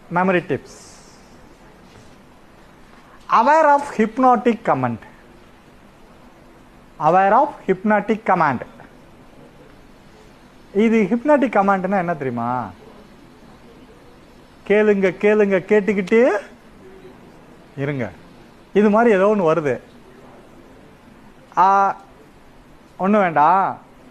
memory tips aware of hypnotic command aware of hypnotic command இது hypnotic கமாண்ட்னா என்ன தெரியுமா கேளுங்க கேளுங்க கேட்டுக்கிட்டே இருங்க இது மாதிரி ஏதோ ஒன்று வருது ஒன்றும் வேண்டாம்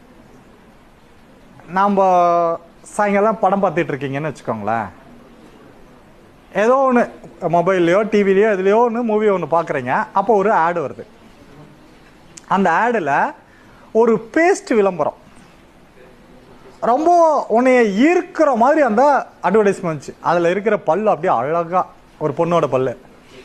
நாம் சாயங்காலம் படம் பார்த்துட்டு இருக்கீங்கன்னு வச்சுக்கோங்களேன் ஏதோ ஒன்று மொபைல்லையோ டிவிலையோ எதுலையோ ஒன்று மூவி ஒன்று பார்க்குறீங்க அப்போ ஒரு ஆடு வருது அந்த ஆடில் ஒரு பேஸ்ட் விளம்பரம் ரொம்ப உன்னைய ஈர்க்கிற மாதிரி அந்த அட்வர்டைஸ்மெண்ட்ஸ் அதில் இருக்கிற பல்லு அப்படியே அழகா ஒரு பொண்ணோட பல்லு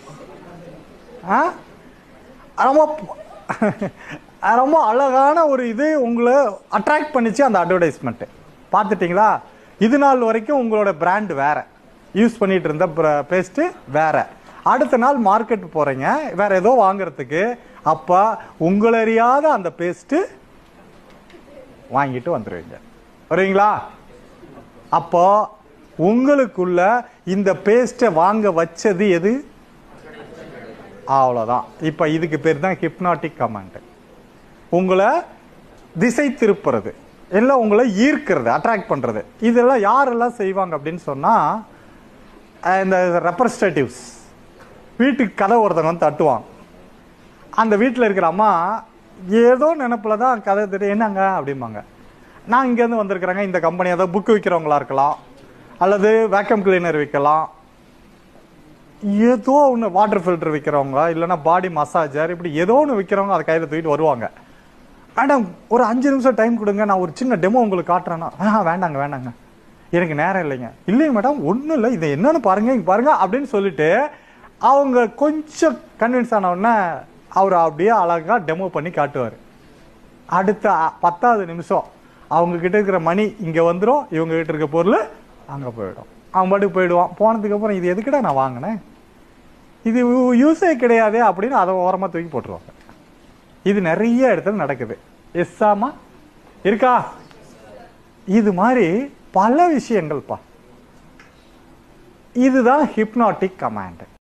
ஆ ரொம்ப ரொம்ப அழகான ஒரு இது உங்களை அட்ராக்ட் பண்ணிச்சு அந்த அட்வர்டைஸ்மெண்ட்டு பார்த்துட்டிங்களா இது நாள் வரைக்கும் உங்களோட பிராண்ட் வேற யூஸ் பண்ணிட்டு இருந்த பேஸ்ட்டு வேற அடுத்த நாள் மார்க்கெட் போகிறீங்க வேற ஏதோ வாங்குறதுக்கு அப்போ உங்களை அறியாத அந்த பேஸ்ட்டு வாங்கிட்டு வந்துடுவீங்க வருவீங்களா அப்போ உங்களுக்குள்ள இந்த பேஸ்ட்டை வாங்க வச்சது எது அவ்வளோதான் இப்போ இதுக்கு பேர் தான் ஹிப்னாட்டிக் கமாண்ட் உங்களை திசை திருப்புறது இல்லை உங்களை ஈர்க்கிறது அட்ராக்ட் பண்ணுறது இதெல்லாம் யாரெல்லாம் செய்வாங்க அப்படின்னு சொன்னால் இந்த ரெப்ரஸன்டேட்டிவ்ஸ் வீட்டுக்கு கதை ஒருத்தவங்க வந்து தட்டுவாங்க அந்த வீட்டில் இருக்கிற அம்மா ஏதோ நினப்பில் தான் கதை தெரியும் என்னங்க அப்படிம்பாங்க நான் இங்கேருந்து வந்திருக்கிறேங்க இந்த கம்பெனி ஏதோ புக்கு விற்கிறவங்களா இருக்கலாம் அல்லது வேக்கம் கிளீனர் விற்கலாம் ஏதோ ஒன்று வாட்டர் ஃபில்டர் விற்கிறவங்க இல்லைன்னா பாடி மசாஜர் இப்படி ஏதோ ஒன்று விற்கிறவங்க அதை கையில் தூக்கிட்டு வருவாங்க மேடம் ஒரு அஞ்சு நிமிஷம் டைம் கொடுங்க நான் ஒரு சின்ன டெமோ உங்களுக்கு காட்டுறேன்னா ஆ வேண்டாங்க வேண்டாங்க எனக்கு நேரம் இல்லைங்க இல்லைங்க மேடம் ஒன்றும் இல்லை இதை என்னன்னு பாருங்க இங்க பாருங்க அப்படின்னு சொல்லிட்டு அவங்க கொஞ்சம் கன்வின்ஸ் ஆன உடனே அவர் அப்படியே அழகா டெமோ பண்ணி காட்டுவார் அடுத்த அ- பத்தாவது நிமிஷம் அவங்க கிட்ட இருக்கிற மணி இங்கே வந்துடும் இவங்க கிட்ட இருக்க பொருள் அங்கே போயிடும் அவன் பாட்டுக்கு போயிடுவான் போனதுக்கு அப்புறம் இது எதுக்குடா நான் வாங்கினேன் இது யூஸே கிடையாதே அப்படின்னு அதை ஓரமாக தூக்கி போட்டுருவாங்க இது நிறைய இடத்துல நடக்குது எஸ்ஸாமா இருக்கா இது மாதிரி பல விஷயங்கள்ப்பா இதுதான் ஹிப்னாட்டிக் கமாண்ட்